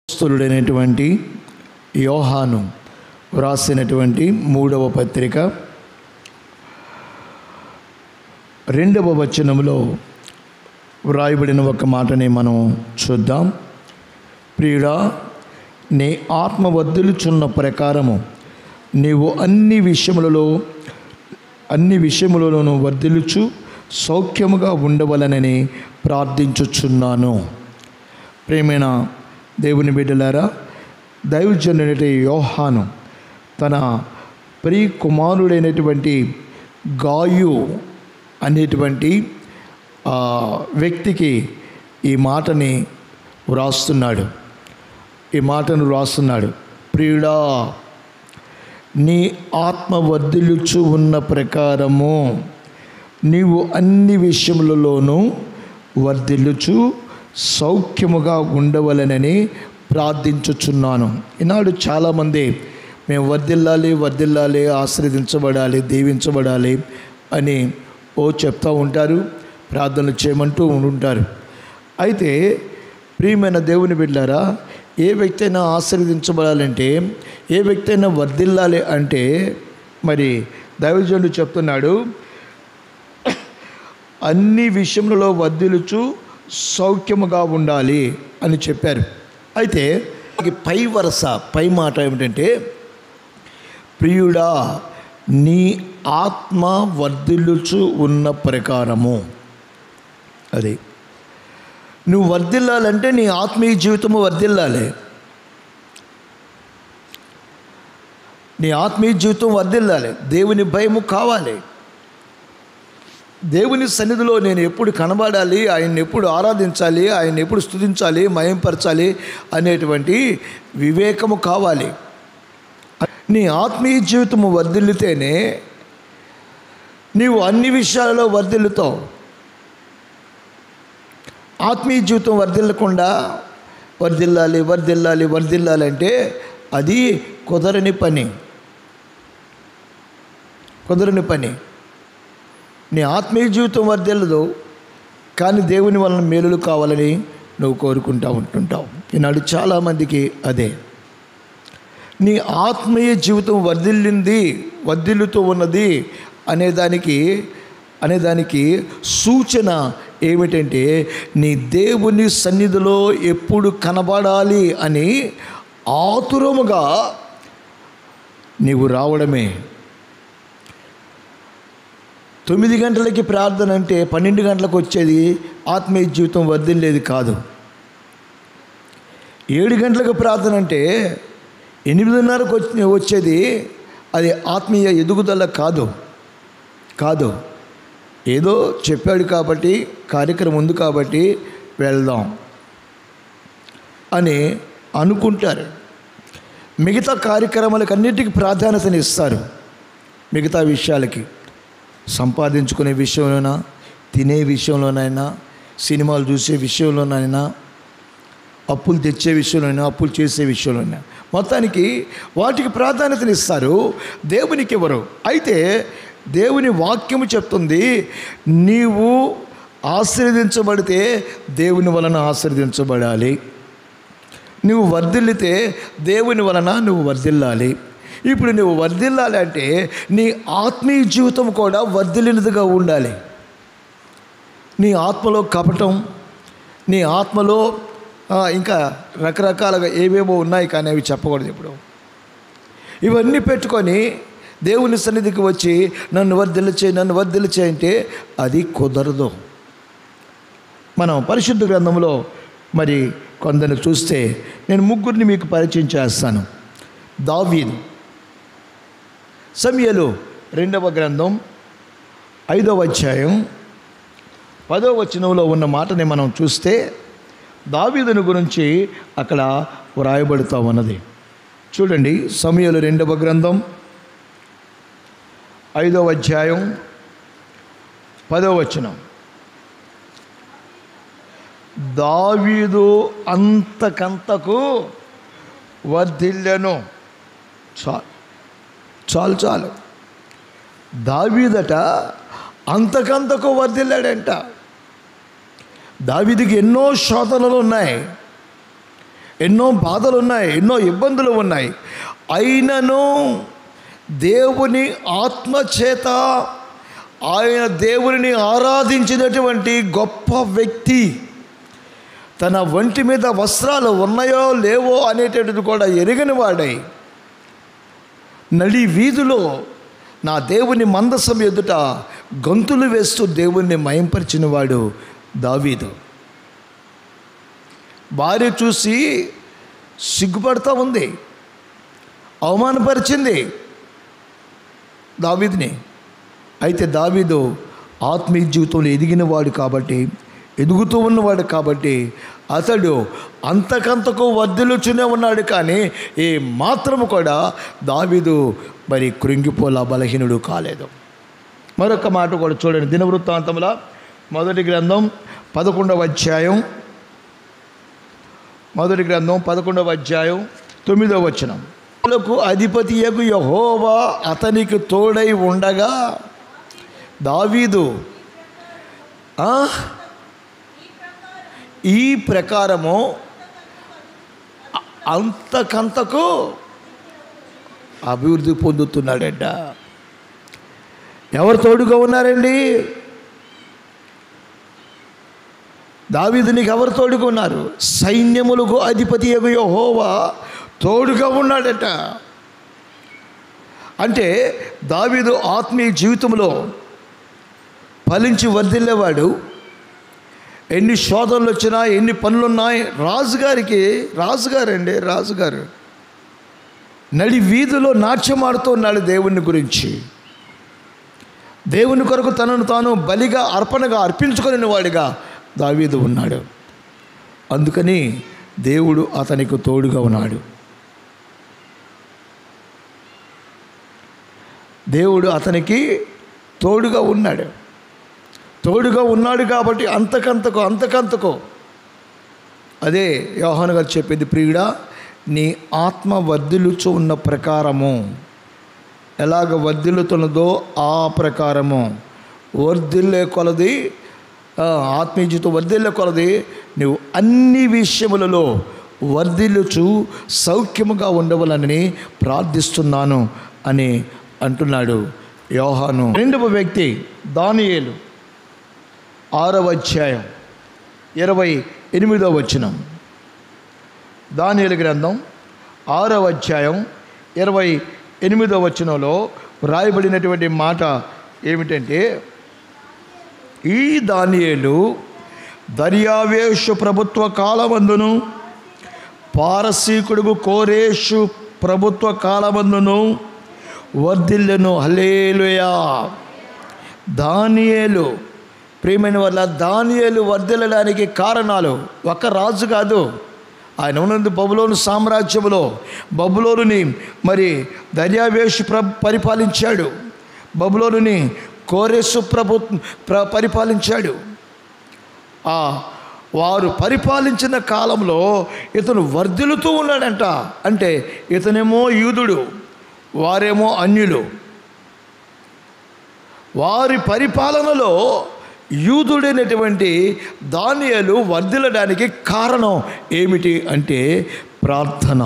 స్తులుడైనటువంటి యోహాను వ్రాసినటువంటి మూడవ పత్రిక రెండవ వచనంలో వ్రాయబడిన ఒక మాటని మనం చూద్దాం ప్రియుడా నీ ఆత్మ వర్ధిల్చున్న ప్రకారము నీవు అన్ని విషయములలో అన్ని విషయములలోనూ వర్ధిల్లుచు సౌఖ్యముగా ఉండవలనని ప్రార్థించుచున్నాను ప్రేమైన దేవుని బిడ్డలారా దైవజనుడైన యోహాను తన ప్రియ కుమారుడైనటువంటి గాయు అనేటువంటి ఆ వ్యక్తికి ఈ మాటని వ్రాస్తున్నాడు ఈ మాటను వ్రాస్తున్నాడు ప్రియుడా నీ ఆత్మ వర్ధిల్లుచు ఉన్న ప్రకారము నీవు అన్ని విషయములలోనూ వర్ధిల్లుచు సౌఖ్యముగా ఉండవలనని ప్రార్థించుచున్నాను ఈనాడు చాలామంది మేము వర్ధిల్లాలి వర్ధిల్లాలి ఆశ్రదించబడాలి దీవించబడాలి అని ఓ చెప్తూ ఉంటారు ప్రార్థనలు చేయమంటూ ఉంటారు అయితే ప్రియమైన దేవుని బిడ్డారా ఏ వ్యక్తి అయినా ఆశీర్వదించబడాలంటే ఏ వ్యక్తి అయినా వర్ధిల్లాలి అంటే మరి దైవజనుడు చెప్తున్నాడు అన్ని విషయములలో వర్ధిల్లుచు సౌఖ్యముగా ఉండాలి అని చెప్పారు అయితే ఈ పై వరస పై మాట ఏమిటంటే ప్రియుడా నీ ఆత్మ వర్ధిల్లుచు ఉన్న ప్రకారము అది నువ్వు వర్ధిల్లాలంటే నీ ఆత్మీయ జీవితము వర్ధిల్లాలి నీ ఆత్మీయ జీవితం వర్ధిల్లాలి దేవుని భయము కావాలి దేవుని సన్నిధిలో నేను ఎప్పుడు కనబడాలి ఆయన్ని ఎప్పుడు ఆరాధించాలి ఆయన్ని ఎప్పుడు స్తుతించాలి మయంపరచాలి అనేటువంటి వివేకము కావాలి నీ ఆత్మీయ జీవితము వర్ధిల్లితేనే నీవు అన్ని విషయాలలో వర్ధిల్లుతావు ఆత్మీయ జీవితం వర్ధిల్లకుండా వర్ధిల్లాలి వర్ధిల్లాలి వర్ధిల్లాలి అంటే అది కుదరని పని కుదరని పని నీ ఆత్మీయ జీవితం వర్ధిల్లదు కానీ దేవుని వలన మేలులు కావాలని నువ్వు కోరుకుంటా ఉంటుంటావు ఈనాడు చాలామందికి అదే నీ ఆత్మీయ జీవితం వర్ధిల్లింది వర్ధిల్లుతూ ఉన్నది అనేదానికి అనేదానికి సూచన ఏమిటంటే నీ దేవుని సన్నిధిలో ఎప్పుడు కనబడాలి అని ఆతురముగా నీవు రావడమే తొమ్మిది గంటలకి ప్రార్థన అంటే పన్నెండు గంటలకు వచ్చేది ఆత్మీయ జీవితం వర్ధిల్లేది కాదు ఏడు గంటలకు ప్రార్థన అంటే ఎనిమిదిన్నరకు వచ్చి వచ్చేది అది ఆత్మీయ ఎదుగుదల కాదు కాదు ఏదో చెప్పాడు కాబట్టి కార్యక్రమం ఉంది కాబట్టి వెళ్దాం అని అనుకుంటారు మిగతా కార్యక్రమాలకు అన్నిటికీ ప్రాధాన్యతని ఇస్తారు మిగతా విషయాలకి సంపాదించుకునే విషయంలోనైనా తినే విషయంలోనైనా సినిమాలు చూసే విషయంలోనైనా అప్పులు తెచ్చే విషయంలోనైనా అప్పులు చేసే విషయంలోనైనా మొత్తానికి వాటికి ప్రాధాన్యతని ఇస్తారు దేవునికి ఇవ్వరు అయితే దేవుని వాక్యము చెప్తుంది నీవు ఆశీర్వదించబడితే దేవుని వలన ఆశీర్వదించబడాలి నువ్వు వర్ధిల్లితే దేవుని వలన నువ్వు వర్ధిల్లాలి ఇప్పుడు నువ్వు వర్ధిల్లాలి అంటే నీ ఆత్మీయ జీవితం కూడా వర్ధిల్లినదిగా ఉండాలి నీ ఆత్మలో కపటం నీ ఆత్మలో ఆ, ఇంకా రకరకాలుగా ఏవేవో ఉన్నాయి కానీ అవి చెప్పకూడదు ఇప్పుడు ఇవన్నీ పెట్టుకొని దేవుని సన్నిధికి వచ్చి నన్ను వర్ధిల్ల చేయి నన్ను వర్ధిల్ల చేయి అంటే అది కుదరదు మనం పరిశుద్ధ గ్రంథంలో మరి కొందరిని చూస్తే నేను ముగ్గురిని మీకు పరిచయం చేస్తాను దావీద్ సమయలు రెండవ గ్రంథం ఐదవ అధ్యాయం పదవ వచనంలో ఉన్న మాటని మనం చూస్తే దావీదుని గురించి అక్కడ వ్రాయబడుతూ ఉన్నది చూడండి సమయలు రెండవ గ్రంథం ఐదవ అధ్యాయం పదవ వచనం దావీదు అంతకంతకు వర్ధిల్లెను చాలు చాలు చాలు దావీదట అంతకంతకు వర్ధిల్లాడంట దావీదికి ఎన్నో శోధనలు ఉన్నాయి ఎన్నో బాధలు ఉన్నాయి ఎన్నో ఇబ్బందులు ఉన్నాయి అయినను దేవుని ఆత్మచేత ఆయన దేవుని ఆరాధించినటువంటి గొప్ప వ్యక్తి తన ఒంటి మీద వస్త్రాలు ఉన్నాయో లేవో అనేటటువంటిది కూడా ఎరగని వాడై నడి వీధిలో నా దేవుని మందసం ఎదుట గొంతులు వేస్తూ దేవుణ్ణి మయంపరిచిన వాడు దావీదు భార్య చూసి సిగ్గుపడతా ఉంది అవమానపరిచింది దావీదుని అయితే దావీదు ఆత్మీయ జీవితంలో ఎదిగినవాడు కాబట్టి ఎదుగుతూ ఉన్నవాడు కాబట్టి అతడు అంతకంతకు వర్ధిల్లుచునే ఉన్నాడు కానీ ఏ మాత్రము కూడా దావీదు మరి కృంగిపోలా బలహీనుడు కాలేదు మరొక మాట కూడా చూడండి దినవృత్తాంతముల మొదటి గ్రంథం పదకొండవ అధ్యాయం మొదటి గ్రంథం పదకొండవ అధ్యాయం తొమ్మిదవ వచనం లకు అధిపతి యగు యహోవా అతనికి తోడై ఉండగా దావీదు ఆ, ఈ ప్రకారము అ- అంతకంతకు అభివృద్ధి పొందుతున్నాడట ఎవరు తోడుగా ఉన్నారండి దావీదునికి ఎవరు తోడుగా ఉన్నారు సైన్యములకు అధిపతి యగు యెహోవా తోడుగా ఉన్నాడట అంటే దావీదు ఆత్మీయ జీవితంలో ఫలించి వర్ధిల్లేవాడు ఎన్ని శోధనలు వచ్చినా ఎన్ని పనులున్నాయి రాజుగారికి రాజుగారండి రాజుగారు నడి వీధిలో నాట్యం ఆడుతూ ఉన్నాడు దేవుని గురించి దేవుని కొరకు తనను తాను బలిగా అర్పణగా అర్పించుకొని వాడిగా దావీదు ఉన్నాడు అందుకని దేవుడు అతనికి తోడుగా ఉన్నాడు దేవుడు అతనికి తోడుగా ఉన్నాడు తోడుగా ఉన్నాడు కాబట్టి అంతకంతకు అంతకంతకు అదే యోహాను గారు చెప్పింది ప్రియుడా నీ ఆత్మ వర్ధిల్లుచు ఉన్న ప్రకారము ఎలాగ వర్ధిల్లుతున్నదో ఆ ప్రకారము వర్ధిల్లే కొలది ఆ, ఆత్మీయ జీవితం వర్ధిల్లే కొలది నువ్వు అన్ని విషయములలో వర్ధిల్లుచు సౌఖ్యముగా ఉండవలనని ప్రార్థిస్తున్నాను అని అంటున్నాడు యోహాను రెండవ వ్యక్తి దానియేలు ఆరవ అధ్యాయం ఇరవై ఎనిమిదవ వచనం దానియేలు గ్రంథం ఆరవ అధ్యాయం ఇరవై ఎనిమిదవ వచనంలో వ్రాయబడినటువంటి మాట ఏమిటంటే ఈ దానియేలు దర్యావేషు ప్రభుత్వ కాలమందును పారసీకుడుగు కోరేషు ప్రభుత్వ కాలమందును వర్ధిల్లెను హలేలుయా దానియేలు ప్రియమైన వల్ల దానియేలు వర్ధిల్లడానికి కారణాలు ఒక రాజు కాదు ఆయన ఉన్నది బబులోను సామ్రాజ్యంలో బబులోనుని మరి దర్యావేషు ప్ర పరిపాలించాడు బబులోనుని కోరేసు ప్రభు ప్ర పరిపాలించాడు ఆ వారు పరిపాలించిన కాలంలో ఇతను వర్ధిల్లుతూ ఉన్నాడంట అంటే ఇతనేమో యూదుడు వారేమో అన్యులు వారి పరిపాలనలో యూదుడైనటువంటి దానియలు వర్ధిల్లడానికి కారణం ఏమిటి అంటే ప్రార్థన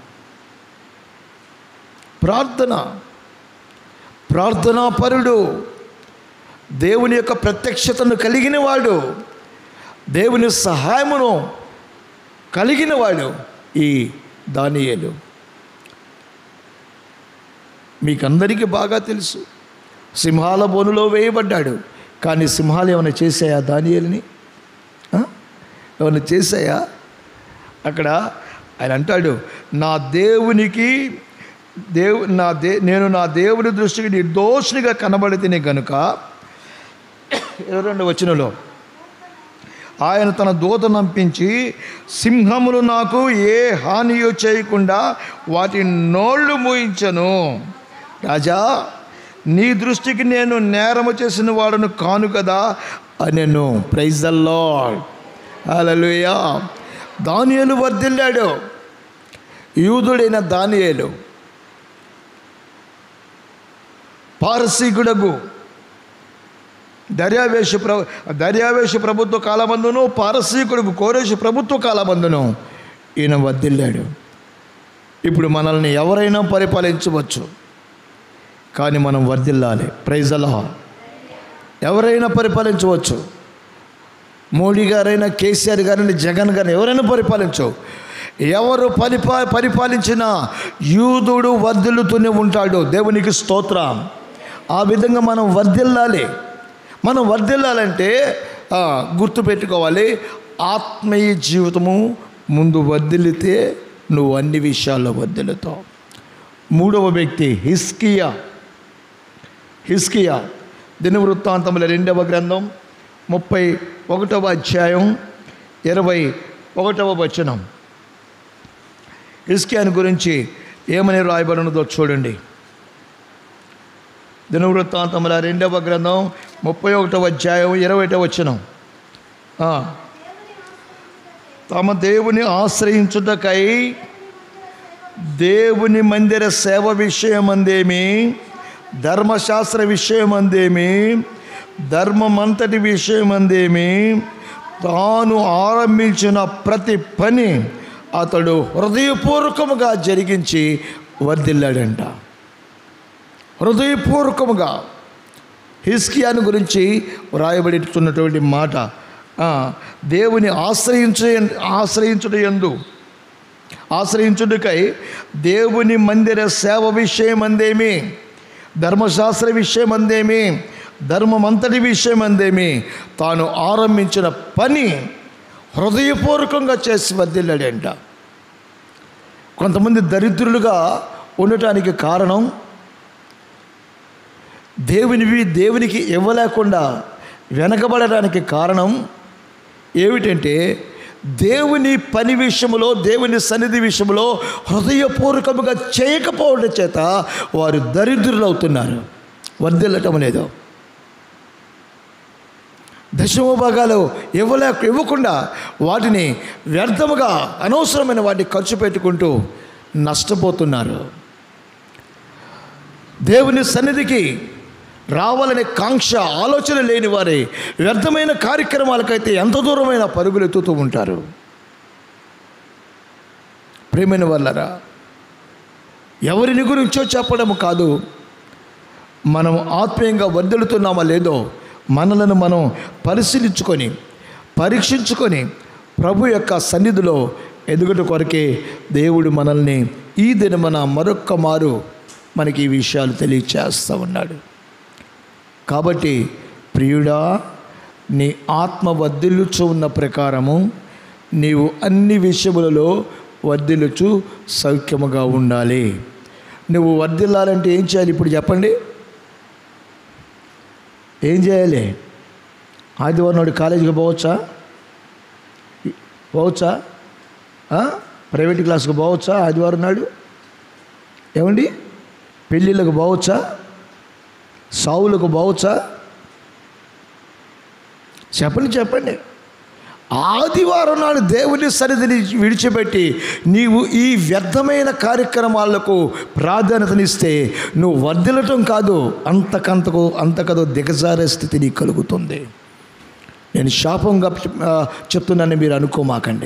ప్రార్థన ప్రార్థనాపరుడు దేవుని యొక్క ప్రత్యక్షతను కలిగిన వాడు దేవుని సహాయమును కలిగిన వాడు ఈ దానియేలు మీకందరికీ బాగా తెలుసు సింహాల బోనులో వేయబడ్డాడు కానీ సింహాలు ఏమైనా చేశాయా దానియేలుని ఆ? ఏమైనా చేశాయా అక్కడ ఆయన అంటాడు నా దేవునికి దేవు నా దే నేను నా దేవుని దృష్టికి నిర్దోషినిగా కనబడితేనే గనుక ఇరవై రెండు వచనంలో ఆయన తన దూత నంపించి సింహములు నాకు ఏ హానియో చేయకుండా వాటి నోళ్ళు మూయించను రాజా నీ దృష్టికి నేను నేరము చేసిన వాడను కాను కదా అనెను ప్రైజ్ ద లార్డ్ హల్లెలూయా దానియేలు వర్ధిల్లాడు యూదుడైన దానియేలు పారసీకుడగు దర్యావేశ ప్రభు దర్యావేశ ప్రభుత్వ కాలమందును పారసీకుడుకు కోరేషు ప్రభుత్వ కాలమందును ఈయన వర్దిల్లాడు ఇప్పుడు మనల్ని ఎవరైనా పరిపాలించవచ్చు కానీ మనం వర్దిల్లాలి ప్రైజలా ఎవరైనా పరిపాలించవచ్చు మోడీ గారైనా కేసీఆర్ గారైనా జగన్ గారిని ఎవరైనా పరిపాలించవు ఎవరు పరిపా పరిపాలించినా యూదుడు వర్ధిల్లుతూనే ఉంటాడు దేవునికి స్తోత్రం ఆ విధంగా మనం వర్ధిల్లాలి మనం వర్ధిల్లాలంటే ఆ, గుర్తుపెట్టుకోవాలి ఆత్మీయ జీవితము ముందు వర్ధిల్లితే నువ్వు అన్ని విషయాల్లో వర్ధిల్లుతావు మూడవ వ్యక్తి హిస్కియా హిస్కియా దినవృత్తాంతముల రెండవ గ్రంథం ముప్పై ఒకటవ అధ్యాయం ఇరవై ఒకటవ వచనం హిస్కియాని గురించి ఏమని రాయబడినదో చూడండి దినవృత్తాంతముల రెండవ గ్రంథం ముప్పై ఒకటవ అధ్యాయం ఇరవై ఒకటవ వచనం ఆ. తమ దేవుని ఆశ్రయించుటకై దేవుని మందిర సేవ విషయమందేమి ధర్మశాస్త్ర విషయమందేమి ధర్మమంతటి విషయమందేమి తాను ఆరంభించిన ప్రతి పని అతడు హృదయపూర్వకముగా జరిగించి వర్ధిల్లాడంట హృదయపూర్వకముగా హిస్కియాను గురించి వ్రాయబడుతున్నటువంటి మాట ఆ, దేవుని ఆశ్రయించ ఆశ్రయించుట ఎందు ఆశ్రయించుటకై దేవుని మందిర సేవ విషయమందేమి ధర్మశాస్త్ర విషయమందేమి ధర్మమంతటి విషయమందేమి తాను ఆరంభించిన పని హృదయపూర్వకంగా చేసి వర్దిల్లాడంట కొంతమంది దరిద్రులుగా ఉండటానికి కారణం దేవునివి దేవునికి ఇవ్వలేకుండా వెనకబడడానికి కారణం ఏమిటంటే దేవుని పని విషయంలో దేవుని సన్నిధి విషయంలో హృదయపూర్వకముగా చేయకపోవడం చేత వారు దరిద్రులు అవుతున్నారు వర్దిల్లటం లేదు దశమ భాగాలు ఇవ్వలే ఇవ్వకుండా వాటిని వ్యర్థముగా అనవసరమైన వాటిని ఖర్చు పెట్టుకుంటూ నష్టపోతున్నారు దేవుని సన్నిధికి రావాలనే కాంక్ష ఆలోచన లేని వారే వ్యర్థమైన కార్యక్రమాలకైతే ఎంత దూరమైన పరుగులు ఎత్తుతూ ఉంటారు ప్రేమైన వాళ్ళరా ఎవరిని గురించో చెప్పడం కాదు మనం ఆత్మీయంగా వర్దలుతున్నామా లేదో మనలను మనం పరిశీలించుకొని పరీక్షించుకొని ప్రభు యొక్క సన్నిధిలో ఎదుగుట కొరకే దేవుడు మనల్ని ఈ దినమన మరొక్క మారు మనకి ఈ విషయాలు తెలియచేస్తూ ఉన్నాడు కాబట్టి ప్రియుడా నీ ఆత్మ వర్ధిల్లుచు ఉన్న ప్రకారము నీవు అన్ని విషయములలో వర్ధిల్లుచు సౌఖ్యముగా ఉండాలి నువ్వు వర్ధిల్లాలంటే ఏం చేయాలి ఇప్పుడు చెప్పండి ఏం చేయాలి ఆదివారం నాడు కాలేజీకి పోవచ్చా పోవచ్చా ఆ? ప్రైవేట్ క్లాస్కి పోవచ్చా ఆదివారం నాడు ఏమండి పెళ్ళిళ్ళకు పోవచ్చా సావులకు పోవచ్చా చెప్పండి చెప్పండి ఆదివారం నాడు దేవుని సన్నిధిని విడిచిపెట్టి నీవు ఈ వ్యర్థమైన కార్యక్రమాలకు ప్రాధాన్యతనిస్తే నువ్వు వర్ధిల్లటం కాదు అంతకంతకు అంతకదో దిగజారే స్థితి నీకు కలుగుతుంది నేను శాపంగా చెప్- ఆ, చెప్తున్నానని మీరు అనుకోమాకండి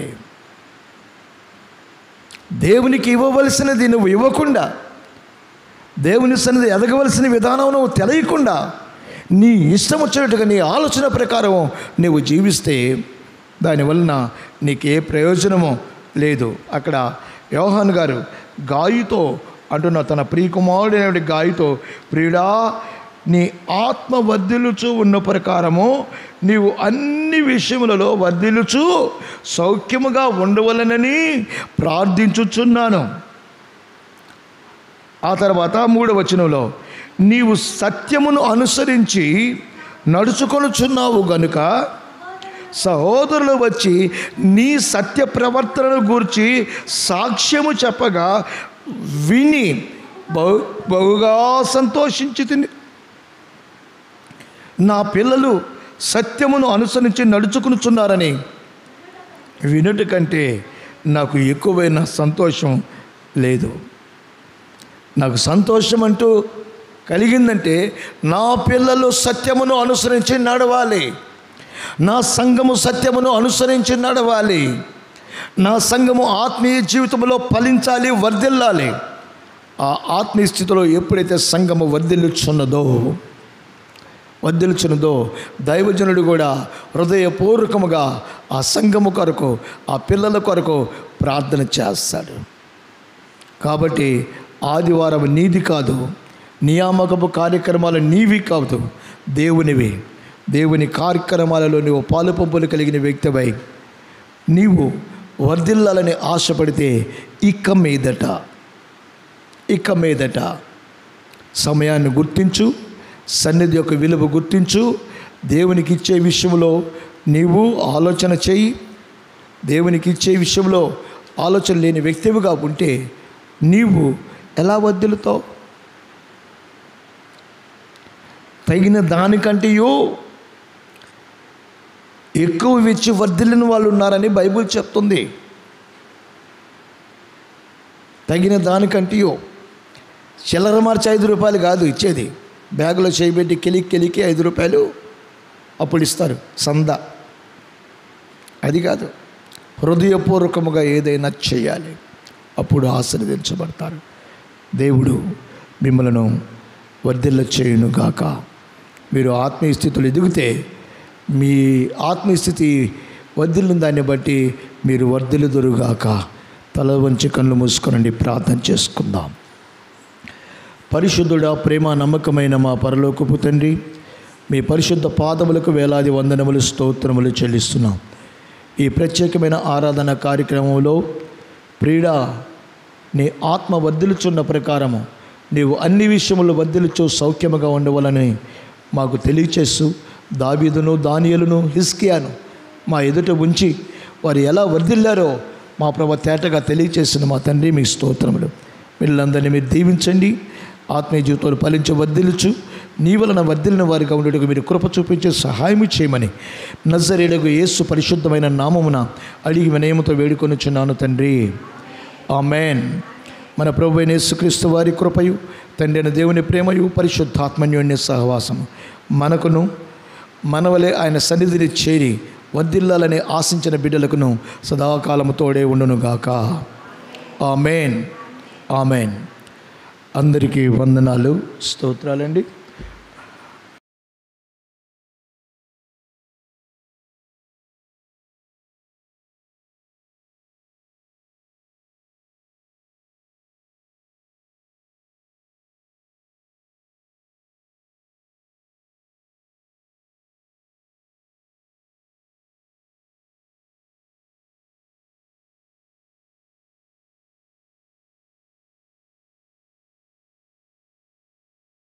దేవునికి ఇవ్వవలసినది నువ్వు ఇవ్వకుండా దేవుని సన్నిధి ఎదగవలసిన విధానం నువ్వు తెలియకుండా నీ ఇష్టం వచ్చినట్టుగా నీ ఆలోచన ప్రకారం నువ్వు జీవిస్తే దానివలన నీకు ఏ ప్రయోజనము లేదు అక్కడ యోహాన్ గారు గాయతో అంటున్న తన ప్రియకుమారుడైన గాయతో ప్రియుడా నీ ఆత్మ వర్ధిల్లుచు ఉన్న ప్రకారము నీవు అన్ని విషయములలో వర్ధిల్లుచు సౌఖ్యముగా ఉండవలనని ప్రార్థించుచున్నాను ఆ తర్వాత మూడవ వచనంలో నీవు సత్యమును అనుసరించి నడుచుకొనుచున్నావు గనుక సహోదరులు వచ్చి నీ సత్య ప్రవర్తనను గూర్చి సాక్ష్యము చెప్పగా విని బహు బహుగా సంతోషించి తిని నా పిల్లలు సత్యమును అనుసరించి నడుచుకునుచున్నారని వినుట కంటే నాకు ఎక్కువైన సంతోషం లేదు నాకు సంతోషం అంటూ కలిగిందంటే నా పిల్లలు సత్యమును అనుసరించి నడవాలి నా సంఘము సత్యమును అనుసరించి నడవాలి నా సంఘము ఆత్మీయ జీవితంలో ఫలించాలి వర్ధిల్లాలి ఆ ఆత్మీయ స్థితిలో ఎప్పుడైతే సంఘము వర్ధిల్లుచున్నదో వర్ధిల్చున్నదో దైవజనుడు కూడా హృదయపూర్వకముగా ఆ సంఘము కొరకు ఆ పిల్లల కొరకు ప్రార్థన చేస్తాడు కాబట్టి ఆదివారం నీది కాదు నియామకపు కార్యక్రమాలు నీవి కాదు దేవునివి దేవుని కార్యక్రమాలలో నువ్వు పాలు పంపులు కలిగిన వ్యక్తివై నీవు వర్ధిల్లాలని ఆశపడితే ఇక మీదట ఇక మీదట సమయాన్ని గుర్తించు సన్నిధి యొక్క విలువ గుర్తించు దేవునికి ఇచ్చే విషయంలో నీవు ఆలోచన చేయి దేవునికి ఇచ్చే విషయంలో ఆలోచన లేని వ్యక్తివిగా ఉంటే నీవు ఎలా వర్ధిల్లుతావు తగిన దానికంటేయో ఎక్కువ ఇచ్చి వర్ధిల్లిన వాళ్ళు ఉన్నారని బైబిల్ చెప్తుంది తగిన దానికంటేయో చిల్లర మార్చి ఐదు రూపాయలు కాదు ఇచ్చేది బ్యాగులో చేయబెట్టి కెలికి కెలికి ఐదు రూపాయలు అప్పుడు ఇస్తారు సంద అది కాదు హృదయపూర్వకముగా ఏదైనా చేయాలి అప్పుడు ఆశీర్వదించబడతారు దేవుడు మిమ్మలను వర్ధిల్ల చేయునుగాక మీరు ఆత్మీయ స్థితిలో ఎదిగితే మీ ఆత్మీయ స్థితి వర్ధిల్లిన దాన్ని బట్టి మీరు వర్ధిల్లుదురుగాక తల వంచి కళ్ళు మూసుకొనండి ప్రార్థన చేసుకుందాం పరిశుద్ధుడా ప్రేమ నమ్మకమైన మా పరలోకపు తండ్రి మీ పరిశుద్ధ పాదములకు వేలాది వందనములు స్తోత్రములు చెల్లిస్తున్నాం ఈ ప్రత్యేకమైన ఆరాధన కార్యక్రమంలో ప్రీడ నీ ఆత్మ వర్ధిల్చున్న ప్రకారము నీవు అన్ని విషయములు వర్ధిల్చు సౌఖ్యముగా ఉండవలని మాకు తెలియచేస్తూ దావీదును దానియలను హిస్కియాను మా ఎదుట ఉంచి వారు ఎలా వర్ధిల్లారో మా ప్రభ తేటగా తెలియచేసిన మా తండ్రి మీ స్తోత్రములు వీళ్ళందరినీ మీరు దీవించండి ఆత్మీయ జీవితంలో ఫలించి వర్ధిల్చు నీ వలన వర్ధిల్లిన వారిగా ఉండేటకు మీరు కృప చూపించే సహాయం చేయమని నజరేడకు యేసు పరిశుద్ధమైన నామమున అడిగి వినయముతో వేడుకొనుచున్నాను తండ్రి ఆమెన్ మన ప్రభు అయిన యేసుక్రీస్తు వారి కృపయు తండ్రి అయిన దేవుని ప్రేమయు పరిశుద్ధాత్మన్యోన్య సహవాసము మనకును మనవలే ఆయన సన్నిధిని చేరి వర్ధిల్లాలని ఆశించిన బిడ్డలకును సదాకాలము తోడే ఉండునుగాక ఆమెన్ ఆమెన్ అందరికీ వందనాలు స్తోత్రాలండి